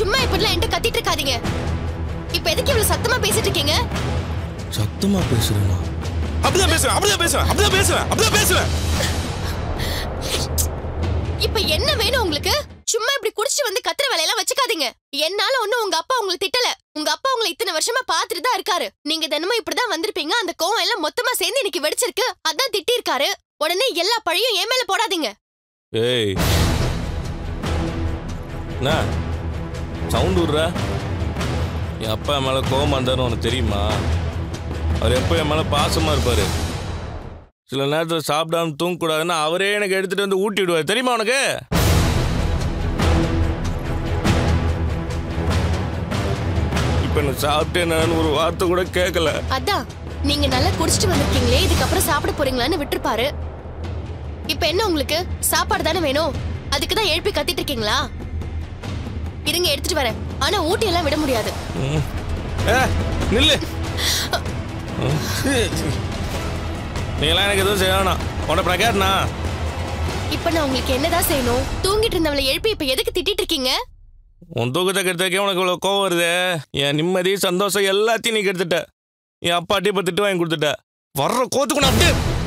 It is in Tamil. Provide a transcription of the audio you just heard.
சும்மா இப்படிலாம் என்கிட்ட கத்திட்டு இருக்காதீங்க இப்ப எதுக்கு இவ்வளவு சத்தமா பேசிட்டு இருக்கீங்க சத்தமா பேசுறேனா அப்படிதான் பேசுறேன் அப்படிதான் பேசுறேன் அப்படிதான் பேசுறேன் அப்படிதான் பேசுறேன் இப்ப என்ன வேணும் உங்களுக்கு சும்மா இப்படி குடிச்சிட்டு வந்து கத்துற வேலையெல்லாம் வச்சுக்காதீங்க என்னால ஒண்ணும் உங்க அப்பா உங்களை திட்டல உங்க அப்பா உங்களை இத்தனை வருஷமா பாத்துட்டு தான் இருக்காரு நீங்க தினமும் இப்படிதான் வந்திருப்பீங்க அந்த கோவம் எல்லாம் மொத்தமா சேர்ந்து இன்னைக்கு வெடிச்சிருக்கு அதான் திட்டி இருக்காரு உடனே எல்லா பழியும் என் மேல போடாதீங்க ஏய் என்ன சவுண்ட் விடுற என் அப்பா என் மேலே கோவமா இருந்தாருன்னு உனக்கு தெரியுமா அவர் எப்போ என் மேலே பாசமாக இருப்பார் சில நேரத்தில் சாப்பிடாம தூங்கக்கூடாதுன்னா அவரே எனக்கு எடுத்துகிட்டு வந்து ஊட்டி விடுவார் தெரியுமா உனக்கு இப்போ எனக்கு சாப்பிட்டேன்னு ஒரு வார்த்தை கூட கேட்கல அதான் நீங்க நல்லா குடிச்சிட்டு வந்திருக்கீங்களே இதுக்கப்புறம் சாப்பிட போறீங்களான்னு விட்டுருப்பாரு இப்ப என்ன உங்களுக்கு சாப்பாடு தானே வேணும் அதுக்கு தான் எழுப்பி கத்திட்டு இருக்கீங்களா இருங்க எடுத்துட்டு வரேன் ஆனா ஊட்டி எல்லாம் விட முடியாது ம். ஏ நில்லு நீங்களாம் எனக்கு எதுவும் செய்ய வேணாம் உன்னை நான் கேட்டனா இப்ப நான் உங்களுக்கு என்னதான் செய்யணும் தூங்கிட்டு இருந்தவளை எழுப்பி இப்ப எதுக்கு திட்டிட்டு இருக்கீங்க உன் தூக்கத்தை கெடுத்தக்கே உனக்கு இவ்வளோ கோவம் வருதே என் நிம்மதி சந்தோஷம் எல்லாத்தையும் நீ கெடுத்துட்ட என் அப்பாட்டி இப்போ திட்டு வாங்கி கொடுத்துட்ட வர்ற கோத்துக்கு நான் அப்படியே